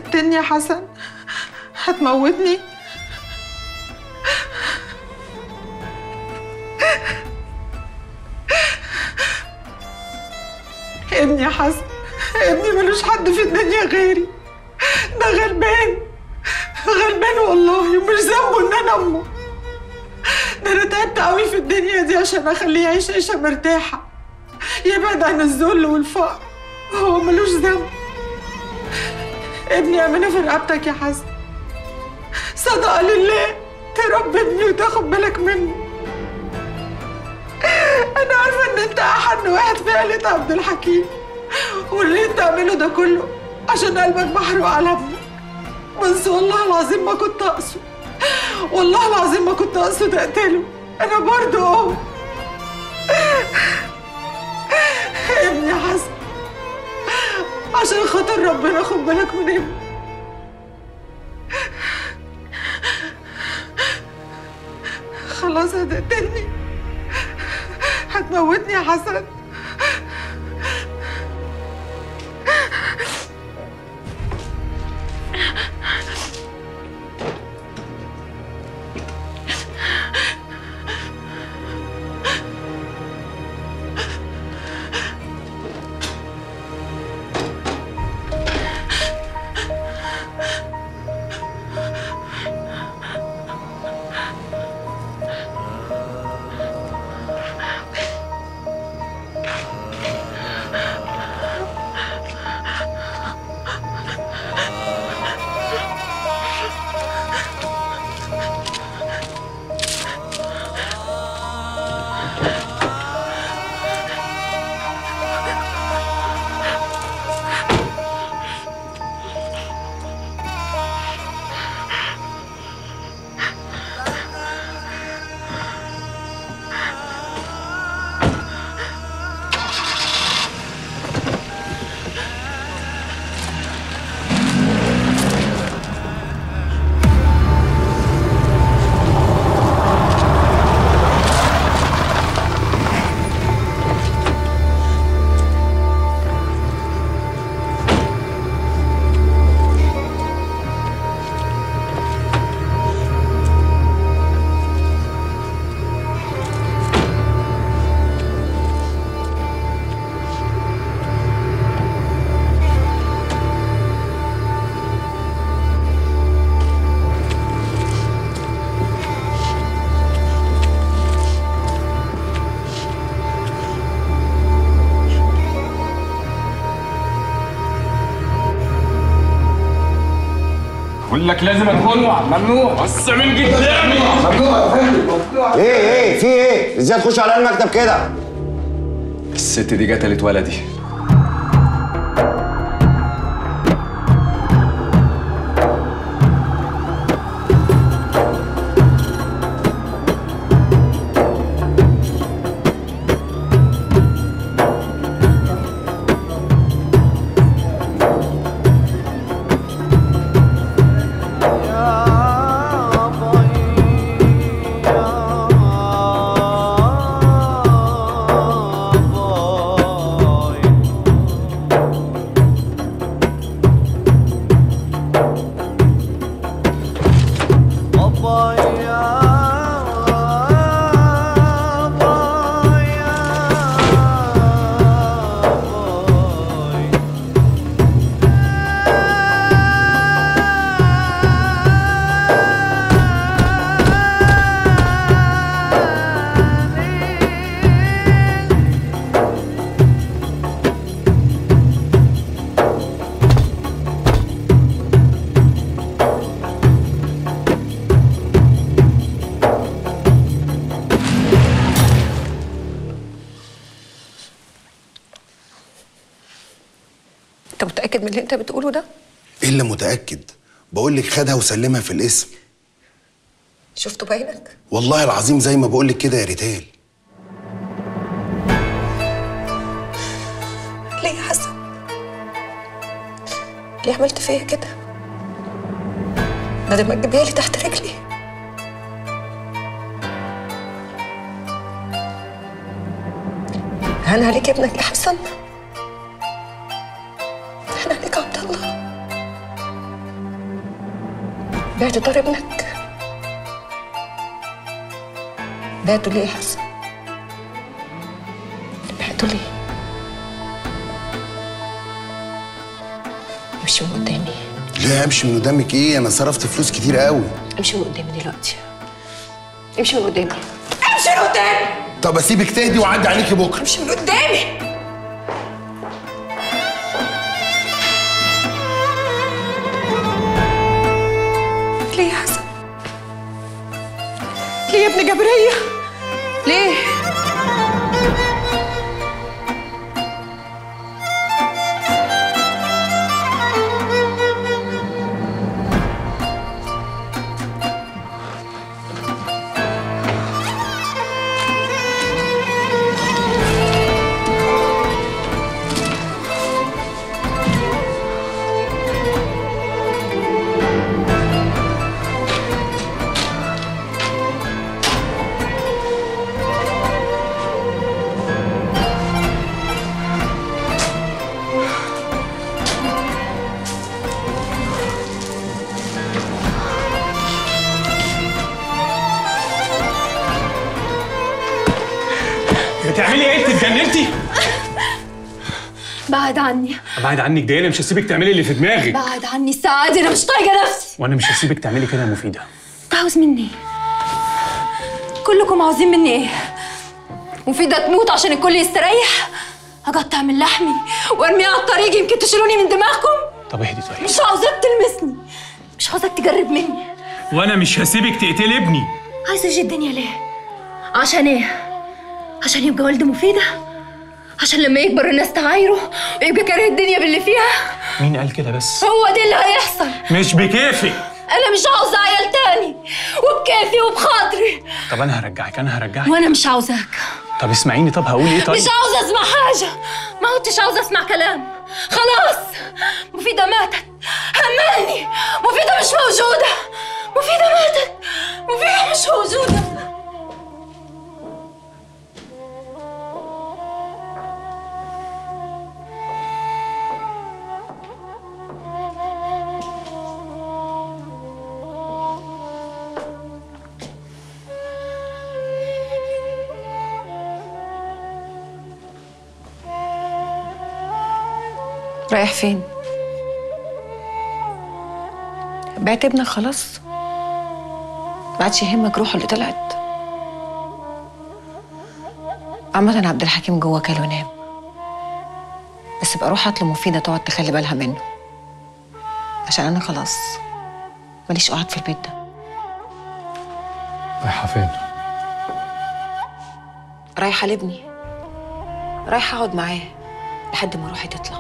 هتقتلني يا حسن هتموتني ابني يا حسن ابني ملوش حد في الدنيا غيري ده غلبان غلبان والله ومش ذنبه ان انا امه ده انا تعبت قوي في الدنيا دي عشان اخليه يعيش عيشه مرتاحه يبعد عن الذل والفقر هو ملوش ذنب ابني امانه في رقبتك يا حسن صدقه لله تربي ابني وتاخد بالك منه انا عارفه ان انت احن واحد في عيله عبد الحكيم واللي انت عامله ده كله عشان قلبك محروق على ابنك بس والله العظيم ما كنت اقصد والله العظيم ما كنت اقصد اقتله انا برضه ام ابني يا حسن عشان خاطر ربنا خد بالك من ابني خلاص هتقتلني هتموتني يا حسن بقول لك لازم ممنوع ممنوع بص من قدامي ايه ايه في ايه ازاي تخش على المكتب كده الست دي قتلت ولدي انت متاكد من اللي انت بتقوله ده ايه اللي متاكد بقول لك خدها وسلمها في الاسم شفته بعينك والله العظيم زي ما بقول لك كده يا ريتال ليه يا حسن ليه عملت فيا كده بدل ما تجيبها لي تحت رجلي هان عليك ابنك يا حسن هان عليك عبد الله بعت دار ابنك بعته ليه يا حسن بعته ليه امشي من قدامي لا امشي من قدامك ايه انا صرفت فلوس كتير قوي امشي من قدامي دلوقتي امشي من قدامي امشي من قدامي طب اسيبك تهدي واعدي عليكي بكره امشي من قدامي ليه يا حسن ليه يا ابن جبرية ليه بتعملي ايه انت اتجننتي بعد عني ابعد عنك ده انا مش هسيبك تعملي اللي في دماغك بعد عني الساعة دي أنا مش طايقة نفسي وانا مش هسيبك تعملي كده يا مفيده أنت عاوز مني إيه؟ كلكم عاوزين مني إيه؟ مفيدة تموت عشان الكل يستريح أقطع من لحمي وأرميها على الطريق يمكن تشيلوني من دماغكم طب اهدي طيب مش عاوزاك تلمسني مش عاوزاك تجرب مني وانا مش هسيبك تقتلي ابني عايزة تجي الدنيا ليه؟ عشان إيه؟ عشان يبقى والد مفيدة؟ عشان لما يكبر الناس تعايره ويبقى كاره الدنيا باللي فيها مين قال كده بس هو ده اللي هيحصل مش بكيفي انا مش عاوزه عيال تاني وبكيفي وبخاطري طب انا هرجعك انا هرجعك وانا مش عاوزاك طب اسمعيني طب هقول ايه طيب مش عاوزه اسمع حاجه ما كنتش عاوزه اسمع كلام خلاص مفيده ماتت همني مفيده مش موجوده مفيده ماتت مفيده مش موجوده رايح فين؟ بعت ابنك خلاص؟ ما عادش يهمك روحه اللي طلعت عامة عبد الحكيم جوه كل ونام بس بقى روح هات له مفيدة تقعد تخلي بالها منه عشان أنا خلاص ماليش قعد في البيت ده رايحه فين رايحة لابني رايحة أقعد معاه لحد ما روحي تطلع